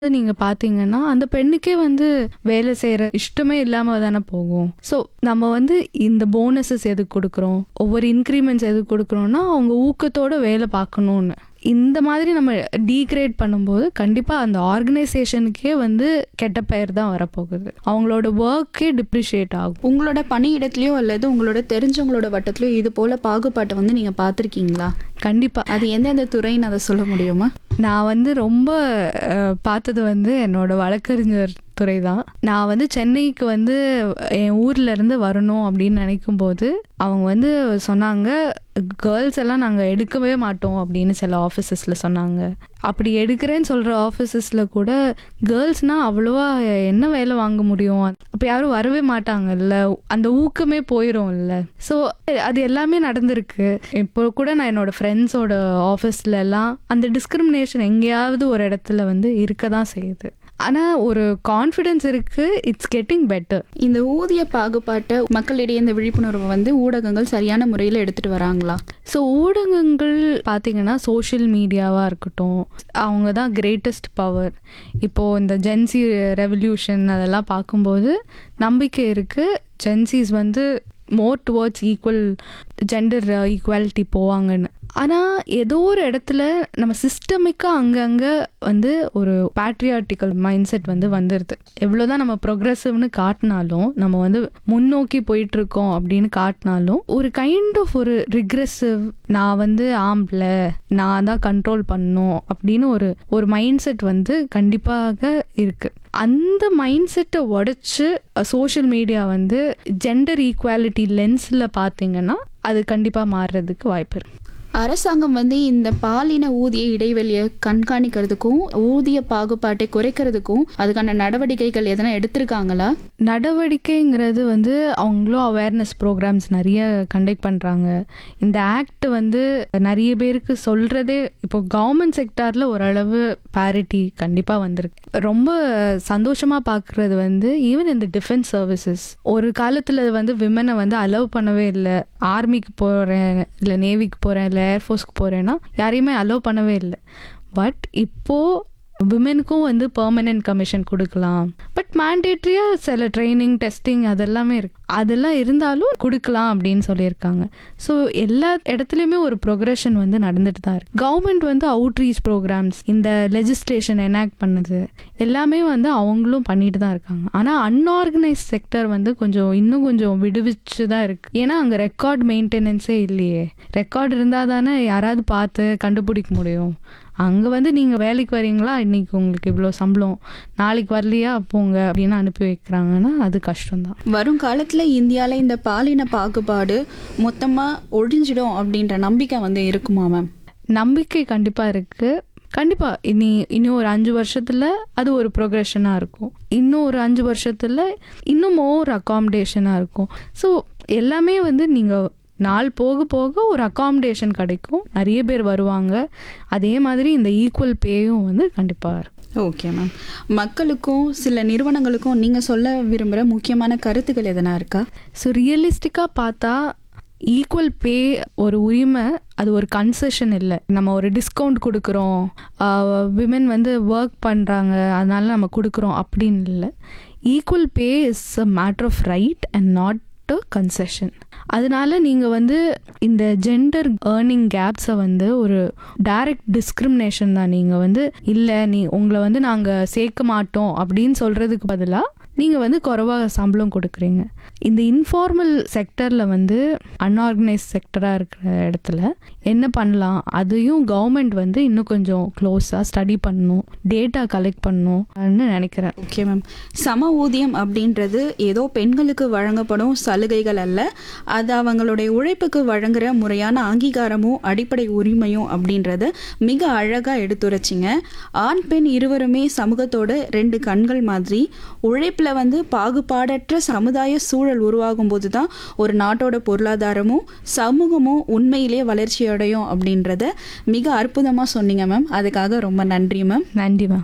நீங்க பாத்தீங்கன்னா அந்த பெண்ணுக்கே வந்து வேலை செய்யற இஷ்டமே இல்லாம தானே போகும் ஸோ நம்ம வந்து இந்த போனஸஸ் எதுக்கு கொடுக்குறோம் ஒவ்வொரு இன்க்ரிமெண்ட்ஸ் எதுக்கு கொடுக்குறோம்னா அவங்க ஊக்கத்தோட வேலை பார்க்கணும்னு இந்த மாதிரி நம்ம டீக்ரேட் பண்ணும்போது கண்டிப்பா அந்த ஆர்கனைசேஷனுக்கே வந்து கெட்ட பெயர் தான் வரப்போகுது அவங்களோட ஒர்க்கே டிப்ரிஷியேட் ஆகும் உங்களோட பணியிடத்துலயோ அல்லது உங்களோட தெரிஞ்சவங்களோட வட்டத்திலயோ இது போல பாகுபாட்டை வந்து நீங்க பார்த்திருக்கீங்களா கண்டிப்பா அது எந்தெந்த துறைன்னு அதை சொல்ல முடியுமா நான் வந்து ரொம்ப அஹ், பார்த்தது வந்து என்னோட வழக்கறிஞர் துறை தான் நான் வந்து சென்னைக்கு வந்து என் ஊர்ல இருந்து வரணும் அப்படின்னு நினைக்கும் போது அவங்க வந்து சொன்னாங்க கேர்ள்ஸ் எல்லாம் நாங்கள் எடுக்கவே மாட்டோம் அப்படின்னு சில ஆஃபீஸஸில் சொன்னாங்க அப்படி எடுக்கிறேன்னு சொல்கிற ஆஃபீஸஸில் கூட கேர்ள்ஸ்னால் அவ்வளோவா என்ன வேலை வாங்க முடியும் அப்போ யாரும் வரவே மாட்டாங்கல்ல அந்த ஊக்கமே போயிடும்ல ஸோ அது எல்லாமே நடந்திருக்கு இப்போ கூட நான் என்னோட ஃப்ரெண்ட்ஸோட ஆஃபீஸ்ல எல்லாம் அந்த டிஸ்கிரிமினேஷன் எங்கேயாவது ஒரு இடத்துல வந்து இருக்க தான் செய்யுது ஆனால் ஒரு கான்ஃபிடென்ஸ் இருக்கு இட்ஸ் கெட்டிங் பெட்டர் இந்த ஊதிய பாகுபாட்டை மக்களிடையே இந்த விழிப்புணர்வை வந்து ஊடகங்கள் சரியான முறையில் எடுத்துட்டு வராங்களா ஸோ ஊடகங்கள் பார்த்தீங்கன்னா சோஷியல் மீடியாவாக இருக்கட்டும் அவங்க தான் கிரேட்டஸ்ட் பவர் இப்போது இந்த ஜென்சி ரெவல்யூஷன் அதெல்லாம் பார்க்கும்போது நம்பிக்கை இருக்குது ஜென்சிஸ் வந்து more towards equal gender equality போவாங்கன்னு ஆனால் ஏதோ ஒரு இடத்துல நம்ம சிஸ்டமிக்காக அங்கங்கே வந்து ஒரு பேட்ரியாட்டிக்கல் மைண்ட் செட் வந்து வந்துடுது எவ்வளோதான் நம்ம ப்ரொக்ரெசிவ்னு காட்டினாலும் நம்ம வந்து முன்னோக்கி போயிட்டு இருக்கோம் அப்படின்னு காட்டினாலும் ஒரு கைண்ட் ஆஃப் ஒரு ரிக்ரெசிவ் நான் வந்து ஆம்பளை நான் தான் கண்ட்ரோல் பண்ணும் அப்படின்னு ஒரு ஒரு மைண்ட் செட் வந்து கண்டிப்பாக இருக்கு அந்த மைண்ட் செட்டை உடைச்சு சோஷியல் மீடியா வந்து ஜெண்டர் ஈக்குவாலிட்டி லென்ஸில் பார்த்தீங்கன்னா அது கண்டிப்பாக மாறுறதுக்கு வாய்ப்பு இருக்கு அரசாங்கம் வந்து இந்த பாலின ஊதிய இடைவெளியை கண்காணிக்கிறதுக்கும் ஊதிய பாகுபாட்டை குறைக்கிறதுக்கும் அதுக்கான நடவடிக்கைகள் எதனா எடுத்திருக்காங்களா நடவடிக்கைங்கிறது வந்து அவங்களும் அவேர்னஸ் ப்ரோக்ராம்ஸ் நிறைய கண்டக்ட் பண்ணுறாங்க இந்த ஆக்ட் வந்து நிறைய பேருக்கு சொல்கிறதே இப்போ கவர்மெண்ட் செக்டாரில் ஓரளவு பேரிட்டி கண்டிப்பாக வந்திருக்கு ரொம்ப சந்தோஷமாக பார்க்குறது வந்து ஈவன் இந்த டிஃபென்ஸ் சர்வீசஸ் ஒரு காலத்தில் வந்து விமனை வந்து அலோவ் பண்ணவே இல்லை ஆர்மிக்கு போகிறேன் இல்லை நேவிக்கு போகிறேன் இல்லை ஏர்ஃபோர்ஸ்க்கு போகிறேன்னா யாரையுமே அலோவ் பண்ணவே இல்லை பட் இப்போது விமெனுக்கும் வந்து பெர்மனன்ட் கமிஷன் கொடுக்கலாம் பட் மேண்டேட்ரியாக சில ட்ரைனிங் டெஸ்டிங் அதெல்லாமே இருக்கு அதெல்லாம் இருந்தாலும் கொடுக்கலாம் அப்படின்னு சொல்லியிருக்காங்க ஸோ எல்லா இடத்துலையுமே ஒரு ப்ரொக்ரெஷன் வந்து நடந்துட்டு தான் இருக்கு கவர்மெண்ட் வந்து அவுட்ரீச் ப்ரோக்ராம்ஸ் இந்த லெஜிஸ்லேஷன் எனாக்ட் பண்ணுது எல்லாமே வந்து அவங்களும் பண்ணிட்டு தான் இருக்காங்க ஆனால் அன்ஆர்கனைஸ் செக்டர் வந்து கொஞ்சம் இன்னும் கொஞ்சம் விடுவிச்சு தான் இருக்கு ஏன்னா அங்கே ரெக்கார்ட் மெயின்டெனன்ஸே இல்லையே ரெக்கார்ட் இருந்தால் தானே யாராவது பார்த்து கண்டுபிடிக்க முடியும் அங்கே வந்து நீங்கள் வேலைக்கு வரீங்களா இன்னைக்கு உங்களுக்கு இவ்வளோ சம்பளம் நாளைக்கு வரலையா போங்க அப்படின்னு அனுப்பி வைக்கிறாங்கன்னா அது கஷ்டம்தான் வரும் காலத்துல இந்தியால இந்த பாலின பாகுபாடு மொத்தமா ஒழிஞ்சிடும் அப்படின்ற நம்பிக்கை வந்து இருக்குமா மேம் நம்பிக்கை கண்டிப்பாக இருக்குது கண்டிப்பாக இனி இன்னும் ஒரு அஞ்சு வருஷத்தில் அது ஒரு ப்ரொக்ரெஷனாக இருக்கும் இன்னும் ஒரு அஞ்சு வருஷத்தில் இன்னும் மோர் அகாமடேஷனாக இருக்கும் ஸோ எல்லாமே வந்து நீங்கள் நாள் போக போக ஒரு அகாமடேஷன் கிடைக்கும் நிறைய பேர் வருவாங்க அதே மாதிரி இந்த ஈக்குவல் பேயும் வந்து கண்டிப்பாக இருக்கும் ஓகே மேம் மக்களுக்கும் சில நிறுவனங்களுக்கும் நீங்க சொல்ல விரும்புகிற முக்கியமான கருத்துக்கள் எதனா இருக்கா ஸோ ரியலிஸ்டிக்காக பார்த்தா ஈக்குவல் பே ஒரு உரிமை அது ஒரு கன்செஷன் இல்லை நம்ம ஒரு டிஸ்கவுண்ட் கொடுக்குறோம் விமன் வந்து ஒர்க் பண்ணுறாங்க அதனால நம்ம கொடுக்குறோம் அப்படின்னு இல்லை equal pay is a matter of right and not a concession அதனால நீங்கள் வந்து இந்த ஜெண்டர் ஏர்னிங் கேப்ஸை வந்து ஒரு டைரக்ட் டிஸ்கிரிமினேஷன் தான் நீங்கள் வந்து இல்லை நீ உங்களை வந்து நாங்கள் சேர்க்க மாட்டோம் அப்படின்னு சொல்கிறதுக்கு பதிலாக நீங்கள் வந்து குறைவாக சம்பளம் கொடுக்குறீங்க இந்த இன்ஃபார்மல் செக்டரில் வந்து அன்ஆர்கனைஸ் செக்டராக இருக்கிற இடத்துல என்ன பண்ணலாம் அதையும் கவர்மெண்ட் வந்து இன்னும் கொஞ்சம் க்ளோஸாக ஸ்டடி பண்ணணும் டேட்டா கலெக்ட் பண்ணணும்னு நினைக்கிறேன் ஓகே மேம் சம ஊதியம் அப்படின்றது ஏதோ பெண்களுக்கு வழங்கப்படும் சலுகைகள் அல்ல அது அவங்களுடைய உழைப்புக்கு வழங்குற முறையான அங்கீகாரமும் அடிப்படை உரிமையும் அப்படின்றத மிக அழகாக எடுத்துரைச்சிங்க ஆண் பெண் இருவருமே சமூகத்தோட ரெண்டு கண்கள் மாதிரி உழைப்பில் வந்து பாகுபாடற்ற சமுதாய சூழல் உருவாகும் போது தான் ஒரு நாட்டோட பொருளாதாரமும் சமூகமும் உண்மையிலேயே வளர்ச்சி அடையும் அப்படின்றத மிக அற்புதமாக சொன்னீங்க மேம் அதுக்காக ரொம்ப நன்றி மேம் நன்றி மேம்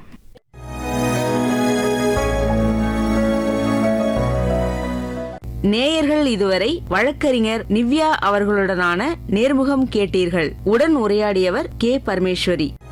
நேயர்கள் இதுவரை வழக்கறிஞர் நிவ்யா அவர்களுடனான நேர்முகம் கேட்டீர்கள் உடன் உரையாடியவர் கே பரமேஸ்வரி